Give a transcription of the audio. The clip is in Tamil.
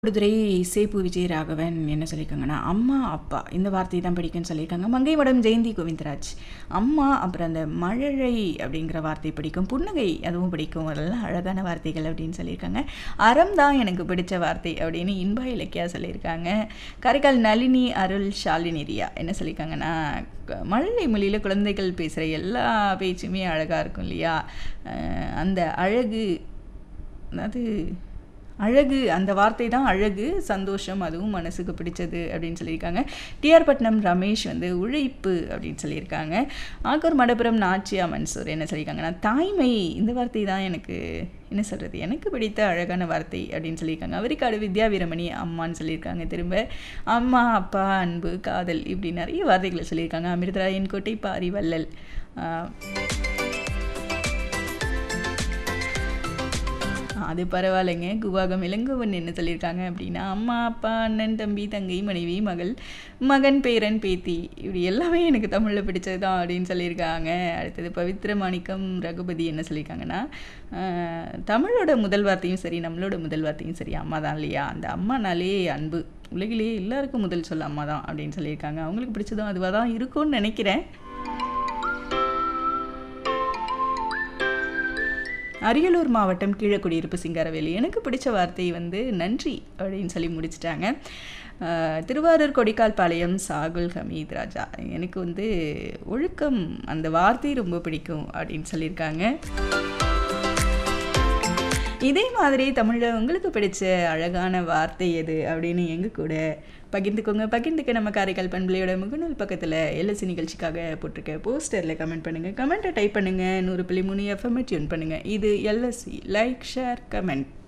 மயிலாடுதுறை சேப்பு விஜயராகவன் என்ன சொல்லியிருக்காங்கன்னா அம்மா அப்பா இந்த வார்த்தை தான் பிடிக்கும்னு சொல்லியிருக்காங்க மங்கை மடம் ஜெயந்தி கோவிந்தராஜ் அம்மா அப்புறம் அந்த மழலை அப்படிங்கிற வார்த்தை பிடிக்கும் புன்னகை அதுவும் பிடிக்கும் அதெல்லாம் அழகான வார்த்தைகள் அப்படின்னு சொல்லியிருக்காங்க அறம் தான் எனக்கு பிடிச்ச வார்த்தை அப்படின்னு இன்பா இலக்கியா சொல்லியிருக்காங்க காரைக்கால் நளினி அருள் ஷாலினி ரியா என்ன சொல்லியிருக்காங்கன்னா க- மழலை மொழியில் குழந்தைகள் பேசுகிற எல்லா பேச்சுமே அழகாக இருக்கும் இல்லையா அஹ் அந்த அழகு அதாவது அழகு அந்த வார்த்தை தான் அழகு சந்தோஷம் அதுவும் மனசுக்கு பிடிச்சது அப்படின்னு சொல்லியிருக்காங்க டிஆர் பட்னம் ரமேஷ் வந்து உழைப்பு அப்படின்னு சொல்லியிருக்காங்க ஆக்கூர் மடப்புரம் நாச்சியா மன்சூர் என்ன சொல்லியிருக்காங்கன்னா தாய்மை இந்த வார்த்தை தான் எனக்கு என்ன சொல்கிறது எனக்கு பிடித்த அழகான வார்த்தை அப்படின்னு சொல்லியிருக்காங்க அவரிக்காடு வித்யா வீரமணி அம்மான்னு சொல்லியிருக்காங்க திரும்ப அம்மா அப்பா அன்பு காதல் இப்படி நிறைய வார்த்தைகளை சொல்லியிருக்காங்க அமிர்தராயன் கோட்டை பாரி வள்ளல் ஆஹ், அது பரவாயில்லைங்க குவாகம் இளங்கோவன் என்ன சொல்லியிருக்காங்க அப்படின்னா அம்மா அப்பா அண்ணன் தம்பி தங்கை மனைவி மகள் மகன் பேரன் பேத்தி இப்படி எல்லாமே எனக்கு தமிழில் பிடிச்சது தான் அப்படின்னு சொல்லியிருக்காங்க அடுத்தது பவித்ர மாணிக்கம் ரகுபதி என்ன சொல்லியிருக்காங்கன்னா ஆஹ், தமிழோட முதல் வார்த்தையும் சரி நம்மளோட முதல் வார்த்தையும் சரி அம்மா தான் இல்லையா அந்த அம்மானாலே அன்பு உலகிலேயே எல்லாருக்கும் முதல் சொல்ல அம்மா தான் அப்படின்னு சொல்லியிருக்காங்க அவங்களுக்கு பிடிச்சதும் அதுவாக தான் இருக்கும்னு நினைக்கிறேன் அரியலூர் மாவட்டம் கீழக்குடியிருப்பு சிங்காரவேலு எனக்கு பிடிச்ச வார்த்தை வந்து நன்றி அப்படின்னு சொல்லி முடிச்சிட்டாங்க அஹ், திருவாரூர் கொடிக்கால் பாளையம் சாகுல் ஹமீத் ராஜா எனக்கு வந்து ஒழுக்கம் அந்த வார்த்தை ரொம்ப பிடிக்கும் அப்படின்னு சொல்லியிருக்காங்க இதே மாதிரி தமிழில் உங்களுக்கு பிடிச்ச அழகான வார்த்தை எது அப்படின்னு எங்க கூட பகிர்ந்துக்கோங்க பகிர்ந்துக்க நம்ம காரைக்கால் பண்பலையோட முகநூல் பக்கத்தில் எல்எஸ்சி நிகழ்ச்சிக்காக போட்டிருக்க போஸ்டரில் கமெண்ட் பண்ணுங்கள் கமெண்ட்டை டைப் பண்ணுங்கள் நூறு புள்ளி மூணு எஃப்எம்ஐ டியூன் பண்ணுங்கள் இது எல்எஸ்சி லைக் ஷேர் கமெண்ட்